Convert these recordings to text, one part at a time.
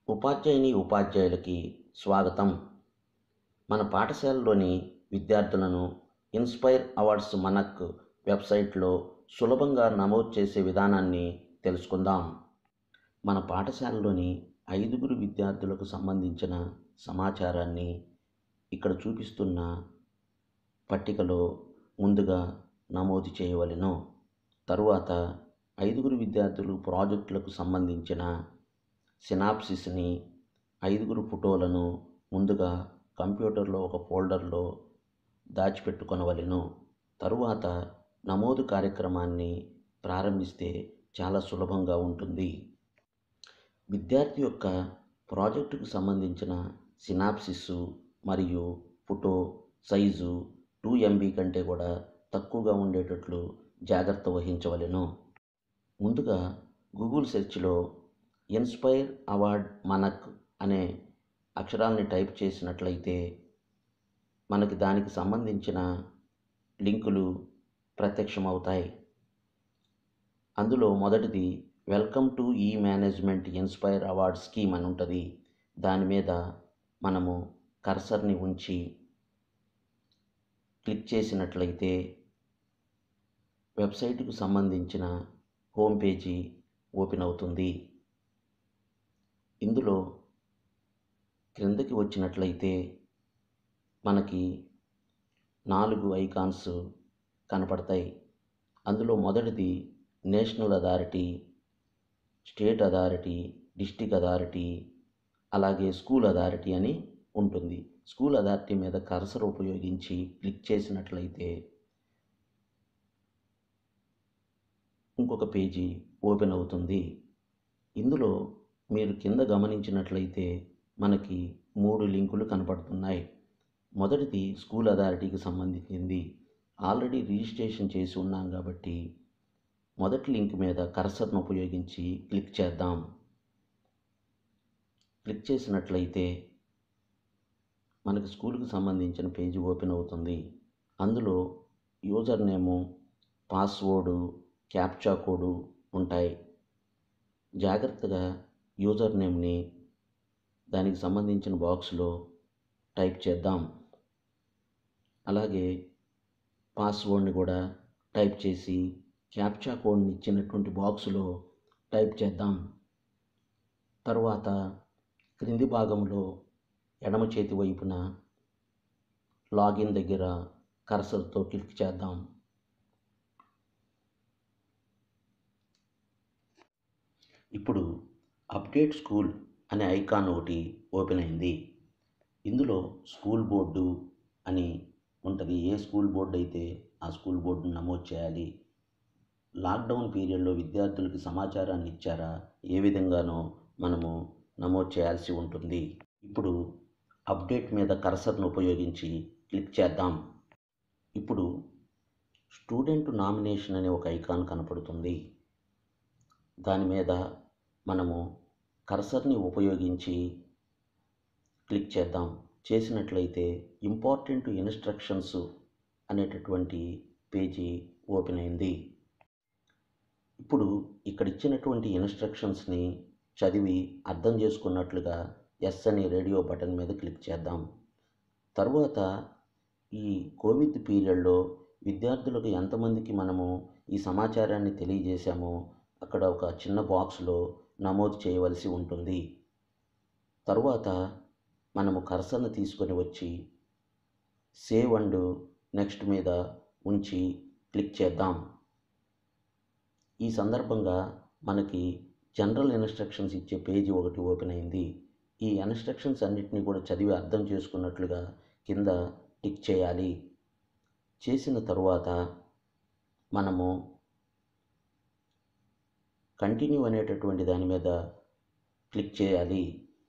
ఉపాధ్యాయుని ఉపాధ్యాయులకి స్వాగతం మన పాఠశాలలోని విద్యార్థులను ఇన్స్పైర్ అవార్డ్స్ మనక్ వెబ్సైట్లో సులభంగా నమోదు చేసే విధానాన్ని తెలుసుకుందాం మన పాఠశాలలోని ఐదుగురు విద్యార్థులకు సంబంధించిన సమాచారాన్ని ఇక్కడ చూపిస్తున్న పట్టికలో ముందుగా నమోదు చేయవలెను తరువాత ఐదుగురు విద్యార్థులు ప్రాజెక్టులకు సంబంధించిన సినాప్సిస్ని ఐదుగురు ఫోటోలను ముందుగా కంప్యూటర్లో ఒక ఫోల్డర్లో దాచిపెట్టుకొనవలెను తరువాత నమోదు కార్యక్రమాన్ని ప్రారంభిస్తే చాలా సులభంగా ఉంటుంది విద్యార్థి యొక్క ప్రాజెక్టుకు సంబంధించిన సినాప్సిస్ మరియు ఫోటో సైజు టూ ఎంబీ కంటే కూడా తక్కువగా ఉండేటట్లు జాగ్రత్త వహించవలెను ముందుగా గూగుల్ సెర్చ్లో ఇన్స్పైర్ అవార్డ్ మనక్ అనే అక్షరాల్ని టైప్ చేసినట్లయితే మనకి దానికి సంబంధించిన లింకులు ప్రత్యక్షమవుతాయి అందులో మొదటిది welcome to E management inspire award scheme అని ఉంటుంది దాని మీద మనము కర్సర్ని ఉంచి క్లిక్ చేసినట్లయితే వెబ్సైట్కు సంబంధించిన హోమ్ పేజీ ఓపెన్ అవుతుంది ఇందులో క్రిందకి వచ్చినట్లయితే మనకి నాలుగు ఐకాన్స్ కనపడతాయి అందులో మొదటిది national authority state authority district authority అలాగే స్కూల్ అథారిటీ అని ఉంటుంది స్కూల్ అథారిటీ మీద కర్సర్ ఉపయోగించి క్లిక్ చేసినట్లయితే ఇంకొక పేజీ ఓపెన్ అవుతుంది ఇందులో మీరు కింద గమనించినట్లయితే మనకి మూడు లింకులు కనపడుతున్నాయి మొదటిది స్కూల్ అథారిటీకి సంబంధించింది ఆల్రెడీ రిజిస్ట్రేషన్ చేసి ఉన్నాం కాబట్టి మొదటి లింక్ మీద కర్సర్ను ఉపయోగించి క్లిక్ చేద్దాం క్లిక్ చేసినట్లయితే మనకి స్కూల్కి సంబంధించిన పేజీ ఓపెన్ అవుతుంది అందులో user name password captcha code ఉంటాయి జాగ్రత్తగా యూజర్ నేమ్ని దానికి సంబంధించిన బాక్స్లో టైప్ చేద్దాం అలాగే పాస్వర్డ్ని కూడా టైప్ చేసి క్యాప్చా కోడ్ని ఇచ్చినటువంటి బాక్స్లో టైప్ చేద్దాం తరువాత క్రింది భాగంలో ఎడమ చేతి వైపున లాగిన్ దగ్గర కర్సర్తో క్లిక్ చేద్దాం ఇప్పుడు అప్డేట్ స్కూల్ అనే ఐకాన్ ఒకటి ఓపెన్ అయింది ఇందులో స్కూల్ బోర్డు అని ఉంటుంది ఏ స్కూల్ బోర్డు అయితే ఆ స్కూల్ బోర్డును నమోదు చేయాలి లాక్డౌన్ పీరియడ్లో విద్యార్థులకి సమాచారాన్ని ఇచ్చారా ఏ విధంగానో మనము నమోదు చేయాల్సి ఉంటుంది ఇప్పుడు అప్డేట్ మీద కర్సర్ను ఉపయోగించి క్లిక్ చేద్దాం ఇప్పుడు స్టూడెంట్ నామినేషన్ అనే ఒక ఐకాన్ కనపడుతుంది దాని మీద మనము కర్సర్ని ఉపయోగించి క్లిక్ చేద్దాం చేసినట్లయితే ఇంపార్టెంట్ ఇన్స్ట్రక్షన్స్ అనేటటువంటి పేజీ ఓపెన్ అయింది ఇప్పుడు ఇక్కడ ఇచ్చినటువంటి ఇన్స్ట్రక్షన్స్ని చదివి అర్థం చేసుకున్నట్లుగా ఎస్ అనే రేడియో బటన్ మీద క్లిక్ చేద్దాం తరువాత ఈ కోవిడ్ పీరియడ్లో విద్యార్థులకు ఎంతమందికి మనము ఈ సమాచారాన్ని తెలియజేశామో అక్కడ ఒక చిన్న బాక్స్లో నమోదు చేయవలసి ఉంటుంది తరువాత మనము కర్సర్ను తీసుకొని వచ్చి సేవ్ అండ్ నెక్స్ట్ మీద ఉంచి క్లిక్ చేద్దాం ఈ సందర్భంగా మనకి జనరల్ ఇన్స్ట్రక్షన్స్ ఇచ్చే పేజీ ఒకటి ఓపెన్ అయింది ఈ ఇన్స్ట్రక్షన్స్ అన్నిటినీ కూడా చదివి అర్థం చేసుకున్నట్లుగా కింద టిక్ చేయాలి చేసిన తరువాత మనము కంటిన్యూ అనేటటువంటి దాని మీద క్లిక్ చేయాలి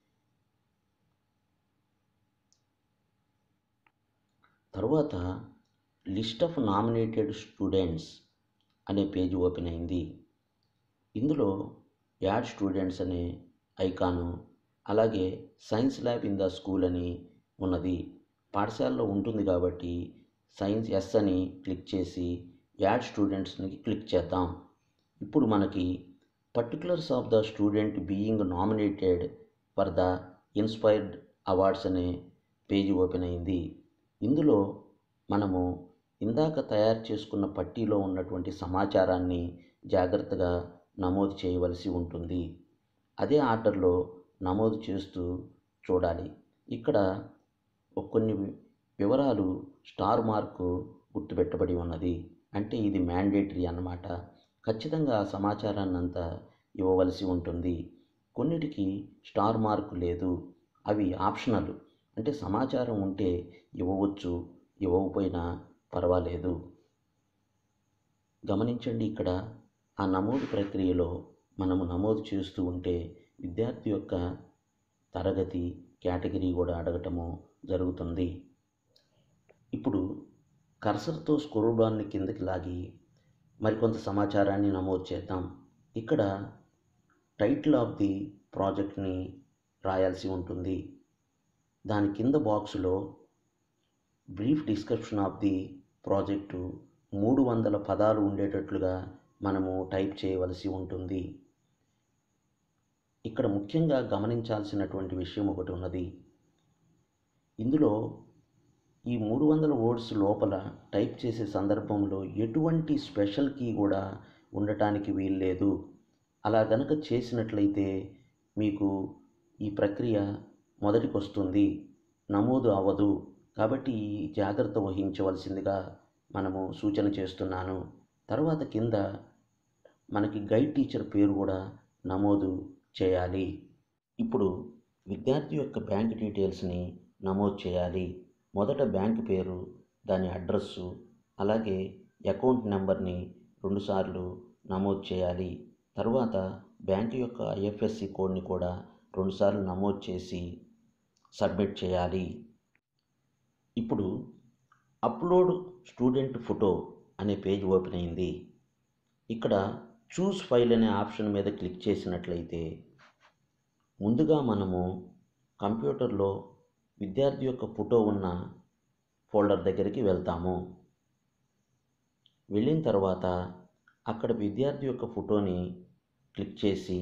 తరువాత లిస్ట్ ఆఫ్ నామినేటెడ్ స్టూడెంట్స్ అనే పేజీ ఓపెన్ అయింది ఇందులో యాడ్ స్టూడెంట్స్ అనే ఐకాను అలాగే science lab in the school అని ఉన్నది పాఠశాలలో ఉంటుంది కాబట్టి సైన్స్ ఎస్ అని క్లిక్ చేసి యాడ్ స్టూడెంట్స్ని క్లిక్ చేద్దాం ఇప్పుడు మనకి particulars of the student being nominated for the inspired awards అనే పేజీ ఓపెన్ అయింది ఇందులో మనము ఇందాక తయారు చేసుకున్న పట్టీలో ఉన్నటువంటి సమాచారాన్ని జాగ్రత్తగా నమోదు చేయవలసి ఉంటుంది అదే ఆర్డర్లో నమోదు చేస్తూ చూడాలి ఇక్కడ కొన్ని వివరాలు స్టార్ మార్కు గుర్తుపెట్టబడి ఉన్నది అంటే ఇది మ్యాండేటరీ అన్నమాట ఖచ్చితంగా ఆ సమాచారాన్ని అంతా ఇవ్వవలసి ఉంటుంది కొన్నిటికి స్టార్ మార్కు లేదు అవి ఆప్షనల్ అంటే సమాచారం ఉంటే ఇవ్వవచ్చు ఇవ్వకపోయినా పర్వాలేదు గమనించండి ఇక్కడ ఆ నమోదు ప్రక్రియలో మనము నమోదు చేస్తూ ఉంటే విద్యార్థి యొక్క తరగతి కేటగిరీ కూడా అడగటము జరుగుతుంది ఇప్పుడు కర్సర్తో స్క్రోల్ బార్ని కిందకి లాగి మరికొంత సమాచారాన్ని నమోదు చేద్దాం ఇక్కడ టైటిల్ ఆఫ్ ది ప్రాజెక్ట్ని రాయాల్సి ఉంటుంది దాని కింద బాక్సులో brief description of the project మూడు వందల పదాలు ఉండేటట్లుగా మనము టైప్ చేయవలసి ఉంటుంది ఇక్కడ ముఖ్యంగా గమనించాల్సినటువంటి విషయం ఒకటి ఉన్నది ఇందులో ఈ మూడు వందల వర్డ్స్ లోపల టైప్ చేసే సందర్భంలో ఎటువంటి స్పెషల్ కీ కూడా ఉండటానికి వీల్లేదు అలా గనక చేసినట్లయితే మీకు ఈ ప్రక్రియ మొదటికి వస్తుంది నమోదు అవ్వదు కాబట్టి ఈ జాగ్రత్త వహించవలసిందిగా మనము సూచన చేస్తున్నాను తర్వాత కింద మనకి గైడ్ టీచర్ పేరు కూడా నమోదు చేయాలి ఇప్పుడు విద్యార్థి యొక్క బ్యాంక్ డీటెయిల్స్ని నమోదు చేయాలి మొదట బ్యాంక్ పేరు దాని అడ్రస్సు అలాగే అకౌంట్ నెంబర్ని రెండుసార్లు నమోదు చేయాలి తర్వాత బ్యాంకు యొక్క ఐఎఫ్ఎస్సి కోడ్ని కూడా రెండుసార్లు నమోదు చేసి సబ్మిట్ చేయాలి ఇప్పుడు అప్లోడ్ స్టూడెంట్ ఫోటో అనే పేజ్ ఓపెన్ అయింది ఇక్కడ చూస్ ఫైల్ అనే ఆప్షన్ మీద క్లిక్ చేసినట్లయితే ముందుగా మనము కంప్యూటర్లో విద్యార్థి యొక్క ఫోటో ఉన్న ఫోల్డర్ దగ్గరికి వెళ్తాము వెళ్ళిన తర్వాత అక్కడ విద్యార్థి యొక్క ఫోటోని క్లిక్ చేసి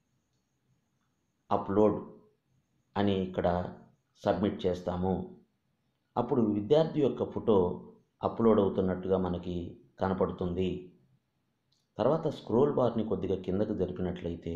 అప్లోడ్ అని ఇక్కడ సబ్మిట్ చేస్తాము అప్పుడు విద్యార్థి యొక్క ఫోటో అప్లోడ్ అవుతున్నట్టుగా మనకి కనపడుతుంది తర్వాత స్క్రోల్ బార్ని కొద్దిగా కిందకు జరిపినట్లయితే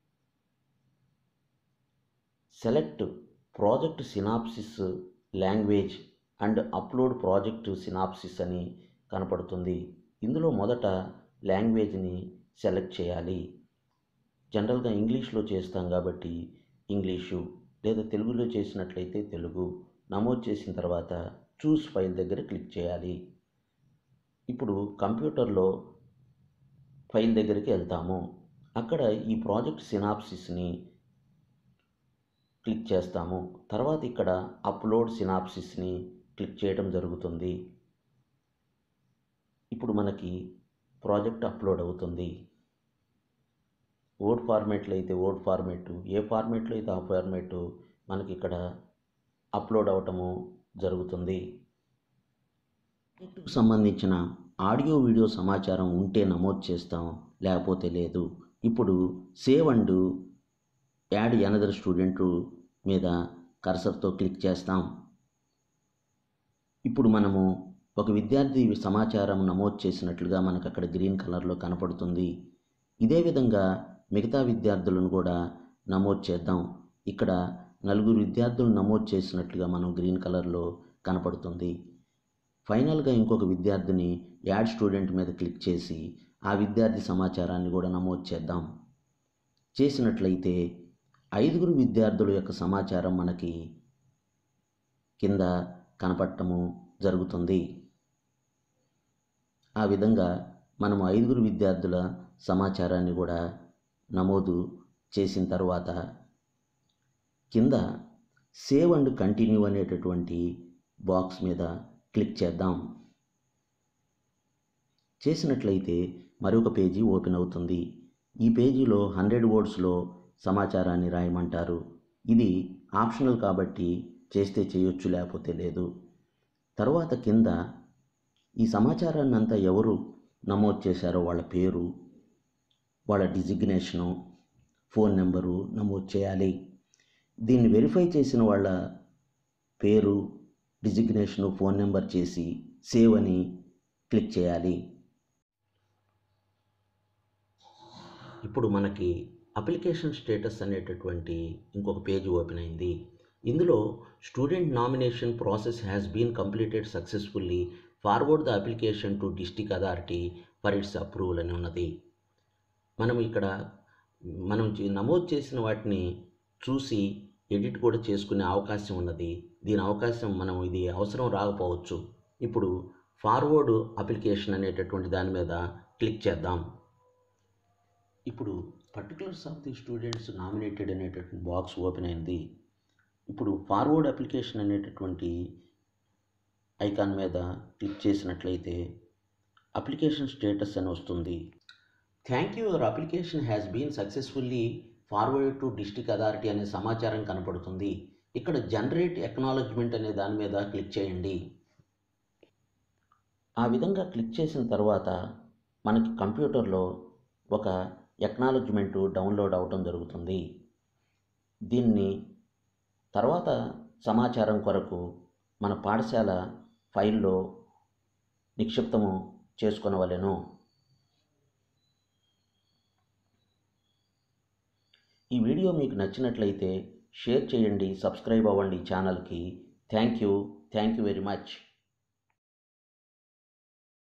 select project synopsis language and upload project synopsis అని కనపడుతుంది ఇందులో మొదట లాంగ్వేజ్ని సెలెక్ట్ చేయాలి జనరల్గా ఇంగ్లీష్లో చేస్తాం కాబట్టి ఇంగ్లీషు లేదా తెలుగులో చేసినట్లయితే తెలుగు నమోదు చేసిన తర్వాత చూస్ ఫైల్ దగ్గర క్లిక్ చేయాలి ఇప్పుడు కంప్యూటర్లో ఫైల్ దగ్గరికి వెళ్తాము అక్కడ ఈ ప్రాజెక్ట్ సినాప్సిస్ని క్లిక్ చేస్తాము తర్వాత ఇక్కడ అప్లోడ్ సినాప్సిస్ని క్లిక్ చేయడం జరుగుతుంది ఇప్పుడు మనకి ప్రాజెక్ట్ అప్లోడ్ అవుతుంది వర్డ్ ఫార్మేట్లో అయితే వర్డ్ ఫార్మేటు ఏ ఫార్మేట్లో అయితే ఆ ఫార్మేటు మనకి ఇక్కడ అప్లోడ్ అవటము జరుగుతుంది ప్రాజెక్టుకు సంబంధించిన ఆడియో వీడియో సమాచారం ఉంటే నమోదు చేస్తాం లేకపోతే లేదు ఇప్పుడు save and add another student మీద కర్సర్తో క్లిక్ చేస్తాం ఇప్పుడు మనము ఒక విద్యార్థి సమాచారం నమోదు చేసినట్లుగా మనకు అక్కడ గ్రీన్ కలర్లో కనపడుతుంది ఇదే విధంగా మిగతా విద్యార్థులను కూడా నమోదు చేద్దాం ఇక్కడ నలుగురు విద్యార్థులు నమోదు చేసినట్లుగా మనం గ్రీన్ కలర్లో కనపడుతుంది ఫైనల్గా ఇంకొక విద్యార్థిని యాడ్ స్టూడెంట్ మీద క్లిక్ చేసి ఆ విద్యార్థి సమాచారాన్ని కూడా నమోదు చేద్దాం చేసినట్లయితే ఐదుగురు విద్యార్థుల యొక్క సమాచారం మనకి కింద కనపడటము జరుగుతుంది ఆ విధంగా మనము ఐదుగురు విద్యార్థుల సమాచారాన్ని కూడా నమోదు చేసిన తర్వాత కింద సేవ్ అండ్ కంటిన్యూ అనేటటువంటి బాక్స్ మీద క్లిక్ చేద్దాం చేసినట్లయితే మరొక పేజీ ఓపెన్ అవుతుంది ఈ పేజీలో హండ్రెడ్ వర్డ్స్లో సమాచారాన్ని రాయమంటారు ఇది ఆప్షనల్ కాబట్టి చేస్తే చేయొచ్చు లేకపోతే లేదు తర్వాత కింద ఈ సమాచారాన్ని అంతా ఎవరు నమోదు చేశారో వాళ్ళ పేరు వాళ్ళ డిజిగ్నేషను ఫోన్ నెంబరు నమోదు చేయాలి దీన్ని వెరిఫై చేసిన వాళ్ళ పేరు డిజిగ్నేషను ఫోన్ నెంబర్ చేసి సేవ్ అని క్లిక్ చేయాలి ఇప్పుడు మనకి అప్లికేషన్ స్టేటస్ అనేటటువంటి ఇంకొక పేజ్ ఓపెన్ అయింది ఇందులో student nomination process has been completed successfully forward the application to district authority for its approval అని ఉన్నది మనం ఇక్కడ మనం చే- నమోదు చేసిన వాటిని చూసి ఎడిట్ కూడా చేసుకునే అవకాశం ఉన్నది దీని అవకాశం మనం ఇది అవసరం రాకపోవచ్చు ఇప్పుడు ఫార్వర్డ్ అప్లికేషన్ అనేటటువంటి దాని మీద క్లిక్ చేద్దాం ఇప్పుడు particulars of the students nominated అనేటటువంటి బాక్స్ ఓపెన్ అయింది ఇప్పుడు ఫార్వర్డ్ అప్లికేషన్ అనేటటువంటి ఐకాన్ మీద క్లిక్ చేసినట్లయితే అప్లికేషన్ స్టేటస్ అని వస్తుంది thank you your application has been successfully forward to district authority అనే సమాచారం కనపడుతుంది ఇక్కడ జనరేట్ ఎక్నాలజ్మెంట్ అనే దాని మీద క్లిక్ చేయండి ఆ విధంగా క్లిక్ చేసిన తర్వాత మనకి కంప్యూటర్లో ఒక ఎక్నాలజ్మెంట్ డౌన్లోడ్ అవటం జరుగుతుంది దీన్ని తర్వాత సమాచారం కొరకు మన పాఠశాల ఫైల్లో నిక్షిప్తము చేసుకొనవలెను ఈ వీడియో మీకు నచ్చినట్లయితే షేర్ చేయండి సబ్స్క్రైబ్ అవ్వండి ఛానల్కి thank you thank you very much